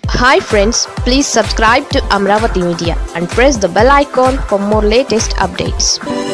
hi friends please subscribe to Amaravati media and press the bell icon for more latest updates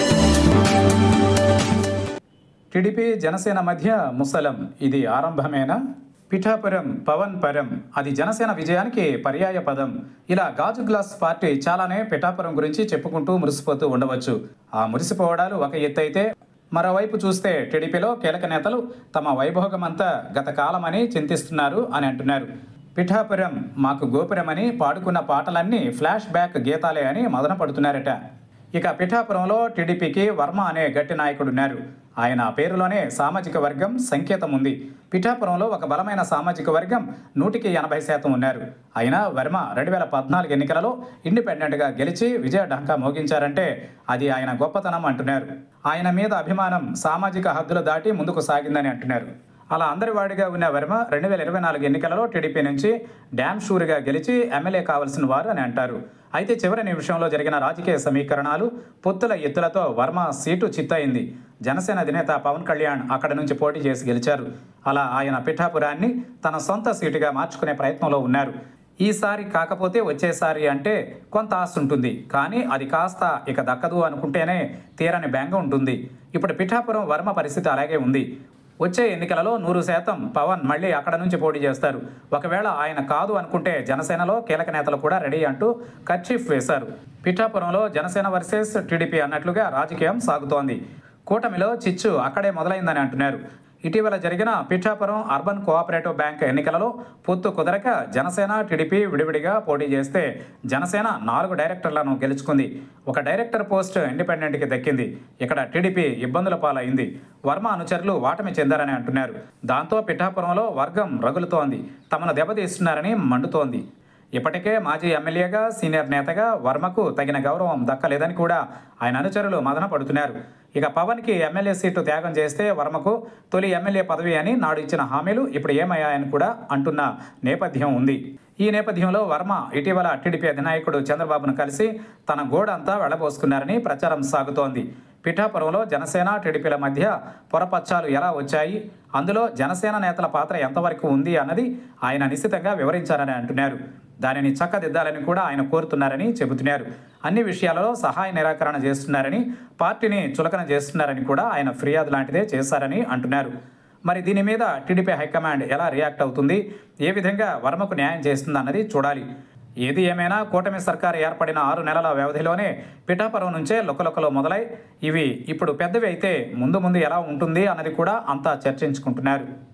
TDP Janasena మధ్య ముసలం ఇది ఆరంభమేనా పిఠాపురం పవన్ పరం అది జనసేన విజయానికి పర్యాయ పదం ఇలా గాజు గ్లాస్ పార్టీ చాలానే పిఠాపురం గురించి చెప్పుకుంటూ మురిసిపోతూ ఉండవచ్చు ఆ మురిసిపోవడాలు ఒక ఎత్తు అయితే మరోవైపు చూస్తే టీడీపీలో కీలక నేతలు తమ వైభోగమంతా గత కాలమని చింతిస్తున్నారు అని అంటున్నారు పిఠాపురం మాకు గోపురమని పాడుకున్న పాటలన్నీ ఫ్లాష్ బ్యాక్ గీతాలే అని మదన పడుతున్నారట ఇక పిఠాపురంలో టీడీపీకి వర్మ అనే గట్టి నాయకుడున్నారు ఆయన పేరులోనే సామాజిక వర్గం సంకేతం ఉంది పిఠాపురంలో ఒక బలమైన సామాజిక వర్గం నూటికి ఎనభై శాతం ఉన్నారు అయినా వర్మ రెండు వేల పద్నాలుగు ఎన్నికలలో ఇండిపెండెంట్గా గెలిచి విజయ ఢంకా మోగించారంటే అది ఆయన గొప్పతనం అంటున్నారు ఆయన మీద అభిమానం సామాజిక హద్దులు దాటి ముందుకు సాగిందని అంటున్నారు అలా అందరి వాడిగా ఉన్న వర్మ రెండు వేల ఇరవై నాలుగు ఎన్నికలలో టీడీపీ నుంచి డ్యామ్ షూర్గా గెలిచి ఎమ్మెల్యే కావాల్సిన వారు అని అంటారు అయితే చివరి నిమిషంలో జరిగిన రాజకీయ సమీకరణాలు పొత్తుల ఎత్తులతో వర్మ సీటు చిత్తయింది జనసేన అధినేత పవన్ కళ్యాణ్ అక్కడ నుంచి పోటీ చేసి గెలిచారు అలా ఆయన పిఠాపురాన్ని తన సొంత సీటుగా మార్చుకునే ప్రయత్నంలో ఉన్నారు ఈసారి కాకపోతే వచ్చేసారి అంటే కొంత ఆశ ఉంటుంది కానీ అది కాస్త ఇక దక్కదు అనుకుంటేనే తీరని బెంగ ఉంటుంది ఇప్పుడు పిఠాపురం వర్మ పరిస్థితి అలాగే ఉంది వచ్చే ఎన్నికలలో నూరు శాతం పవన్ మళ్ళీ అక్కడ నుంచి పోటీ చేస్తారు ఒకవేళ ఆయన కాదు అనుకుంటే జనసేనలో కీలక నేతలు కూడా రెడీ అంటూ కర్చీఫ్ వేశారు పిఠాపురంలో జనసేన వర్సెస్ టీడీపీ అన్నట్లుగా రాజకీయం సాగుతోంది కూటమిలో చిచ్చు అక్కడే మొదలైందని అంటున్నారు ఇటీవల జరిగిన పిఠాపురం అర్బన్ కోఆపరేటివ్ బ్యాంక్ ఎన్నికలలో పొత్తు కుదరక జనసేన టీడీపీ విడివిడిగా పోటీ చేస్తే జనసేన నాలుగు డైరెక్టర్లను గెలుచుకుంది ఒక డైరెక్టర్ పోస్ట్ ఇండిపెండెంట్కి దక్కింది ఇక్కడ టీడీపీ ఇబ్బందుల పాలైంది వర్మ అనుచరులు వాటమి చెందారని అంటున్నారు దాంతో పిఠాపురంలో వర్గం రగులుతోంది తమను దెబ్బతీస్తున్నారని మండుతోంది ఇప్పటికే మాజీ ఎమ్మెల్యేగా సీనియర్ నేతగా వర్మకు తగిన గౌరవం దక్కలేదని కూడా ఆయన అనుచరులు మదన పడుతున్నారు ఇక పవన్కి ఎమ్మెల్యే సీటు త్యాగం చేస్తే వర్మకు తొలి ఎమ్మెల్యే పదవి అని నాడు ఇచ్చిన హామీలు ఇప్పుడు ఏమయ్యాయని కూడా అంటున్న నేపథ్యం ఉంది ఈ నేపథ్యంలో వర్మ ఇటీవల టీడీపీ అధినాయకుడు చంద్రబాబును కలిసి తన గోడంతా వెళ్లబోసుకున్నారని ప్రచారం సాగుతోంది పిఠాపురంలో జనసేన టీడీపీల మధ్య పొరపచ్చాలు ఎలా వచ్చాయి అందులో జనసేన నేతల పాత్ర ఎంతవరకు ఉంది అన్నది ఆయన నిశ్చితంగా వివరించారని అంటున్నారు దానిని చక్కదిద్దాలని కూడా ఆయన కోరుతున్నారని చెబుతున్నారు అన్ని విషయాలలో సహాయ నిరాకరణ చేస్తున్నారని పార్టీని చులకన చేస్తున్నారని కూడా ఆయన ఫిర్యాదు లాంటిదే చేశారని అంటున్నారు మరి దీని మీద టీడీపీ హైకమాండ్ ఎలా రియాక్ట్ అవుతుంది ఏ విధంగా వర్మకు న్యాయం చేస్తుంది అన్నది చూడాలి ఏది ఏమైనా కూటమి సర్కారు ఏర్పడిన ఆరు నెలల వ్యవధిలోనే పిఠాపురం నుంచే లొకలొకలు మొదలై ఇవి ఇప్పుడు పెద్దవి అయితే ముందు ముందు ఎలా ఉంటుంది అన్నది కూడా అంతా చర్చించుకుంటున్నారు